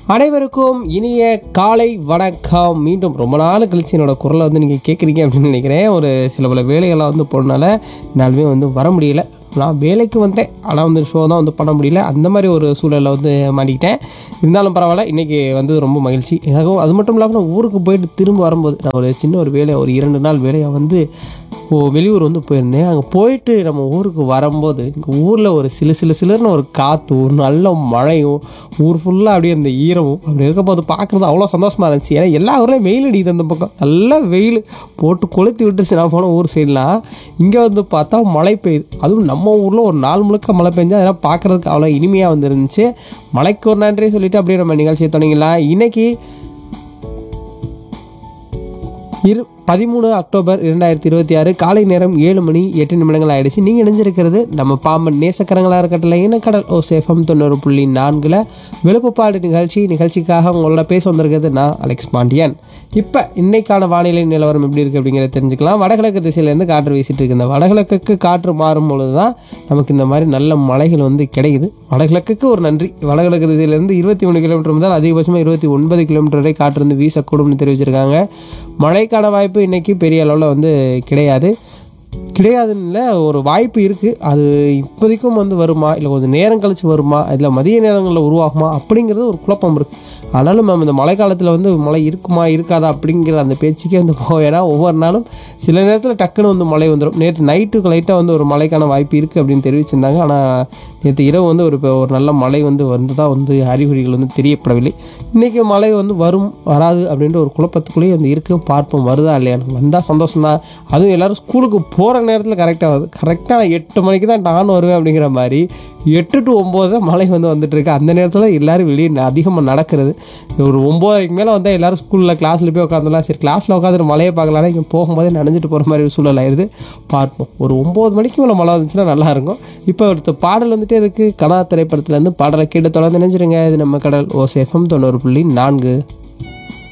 அனைவருக்கும் இனிய காலை வணக்கம் மீண்டும் ரொம்ப நாள் கழிச்சு என்னோட குரலை வந்து நீங்கள் கேட்குறீங்க அப்படின்னு நினைக்கிறேன் ஒரு சில பல வேலைகள்லாம் வந்து போனனால என்னாலுமே வந்து வர முடியல நான் வேலைக்கு வந்தேன் ஆனால் வந்து ஷோ தான் வந்து பண்ண முடியல அந்த மாதிரி ஒரு சூழலில் வந்து மாட்டிக்கிட்டேன் இருந்தாலும் பரவாயில்ல இன்றைக்கி வந்து ரொம்ப மகிழ்ச்சி எனக்கும் அது மட்டும் இல்லாமல் நான் ஊருக்கு போயிட்டு திரும்ப வரும்போது நான் ஒரு சின்ன ஒரு வேலையை ஒரு இரண்டு நாள் வேலையை வந்து ஓ வெளியூர் வந்து போயிருந்தேன் அங்கே போயிட்டு நம்ம ஊருக்கு வரும்போது இங்கே ஊரில் ஒரு சிலு சிலு சிலுன்னு ஒரு காற்று ஒரு நல்ல மழையும் ஊர் ஃபுல்லாக அப்படியே அந்த ஈரமும் அப்படி இருக்கும்போது பார்க்குறது அவ்வளோ சந்தோஷமாக இருந்துச்சு ஏன்னா எல்லா ஊர்லேயும் வெயில் அடிக்குது அந்த பக்கம் நல்ல வெயில் போட்டு கொளுத்தி விட்டுருச்சு நான் போன ஊர் சைட்லாம் இங்கே வந்து பார்த்தா மழை பெய்யுது அதுவும் நம்ம ஊரில் ஒரு நாள் முழுக்க மழை பெஞ்சா அதெல்லாம் பார்க்குறதுக்கு அவ்வளோ இனிமையாக வந்து இருந்துச்சு மழைக்கு ஒரு நன்றி சொல்லிட்டு அப்படியே நம்ம நிகழ்ச்சியை தொடங்கிடலாம் இன்னைக்கு இரு பதிமூணு அக்டோபர் இரண்டாயிரத்தி இருபத்தி ஆறு காலை நேரம் ஏழு மணி எட்டு நிமிடங்கள் ஆயிடுச்சு நீங்கள் இணைஞ்சிருக்கிறது நம்ம பாம்பன் நேசக்கரங்களாக இருக்கட்டல இனக்கடல் ஓ சேஃபம் தொண்ணூறு புள்ளி நான்கில் விழுப்புப்பாடு நிகழ்ச்சி நிகழ்ச்சிக்காக உங்களோட பேச வந்திருக்கிறது நான் அலெக்ஸ் பாண்டியன் இப்போ இன்னைக்கான வானிலை நிலவரம் எப்படி இருக்குது அப்படிங்கிறத தெரிஞ்சுக்கலாம் வடகிழக்கு திசையிலேருந்து காற்று வீசிட்டு இருக்கு இந்த வடகிழக்குக்கு காற்று மாறும் பொழுது தான் நமக்கு இந்த மாதிரி நல்ல மழைகள் வந்து கிடைக்குது வடகிழக்குக்கு ஒரு நன்றி வடகிழக்கு திசையிலேருந்து இருபத்தி மூணு கிலோமீட்டர் முதல் அதிகபட்சமாக இருபத்தி ஒன்பது கிலோமீட்டர் வரை காற்று வந்து வீசக்கூடும்னு தெரிவிச்சிருக்காங்க மழைக்கான வாய்ப்பு இன்னைக்கு பெரிய அளவில் வந்து கிடையாது கிடையாதுன்னு இல்லை ஒரு வாய்ப்பு இருக்குது அது இப்போதைக்கும் வந்து வருமா இல்லை கொஞ்சம் நேரம் கழிச்சு வருமா இல்லை மதிய நேரங்களில் உருவாகுமா அப்படிங்கிறது ஒரு குழப்பம் இருக்குது ஆனாலும் நம்ம இந்த மழை காலத்தில் வந்து மழை இருக்குமா இருக்காதா அப்படிங்கிற அந்த பேச்சுக்கே வந்து போக வேணாம் ஒவ்வொரு நாளும் சில நேரத்தில் டக்குன்னு வந்து மழை வந்துடும் நேற்று நைட்டுக்கு லைட்டாக வந்து ஒரு மழைக்கான வாய்ப்பு இருக்குது அப்படின்னு தெரிவிச்சிருந்தாங்க ஆனால் நேற்று இரவு வந்து ஒரு ஒரு நல்ல மழை வந்து வந்ததாக வந்து அறிகுறிகள் வந்து தெரியப்படவில்லை இன்றைக்கி மழை வந்து வரும் வராது அப்படின்ற ஒரு குழப்பத்துக்குள்ளேயே வந்து இருக்கு பார்ப்போம் வருதா இல்லையா வந்தால் சந்தோஷம் தான் அதுவும் எல்லோரும் ஸ்கூலுக்கு போகிற நேரத்தில் கரெக்டாக வருது கரெக்டாக நான் எட்டு மணிக்கு தான் நானும் வருவேன் அப்படிங்கிற மாதிரி எட்டு டு ஒம்பது தான் மழை வந்து வந்துட்டு இருக்கு அந்த நேரத்தில் எல்லோரும் வெளியே அதிகமாக நடக்கிறது ஒரு ஒம்போதரைக்கு மேலே வந்தால் எல்லோரும் ஸ்கூலில் கிளாஸில் போய் உட்காந்துலாம் சரி கிளாஸில் உட்காந்துட்டு மழையை பார்க்கலாம் இங்கே போகும்போதே நனைஞ்சிட்டு போகிற மாதிரி ஒரு சூழல் ஆயிடுது பார்ப்போம் ஒரு ஒம்பது மணிக்கு மேலே மழை வந்துச்சுன்னா நல்லா இருக்கும் இப்போ ஒருத்த பாடல் வந்துட்டே இருக்குது கனா திரைப்படத்துலேருந்து பாடலை கேட்டு தொடர்ந்து நினைச்சிருங்க இது நம்ம கடல் ஓ சேஃபம் தொண்ணூறு புள்ளி நான்கு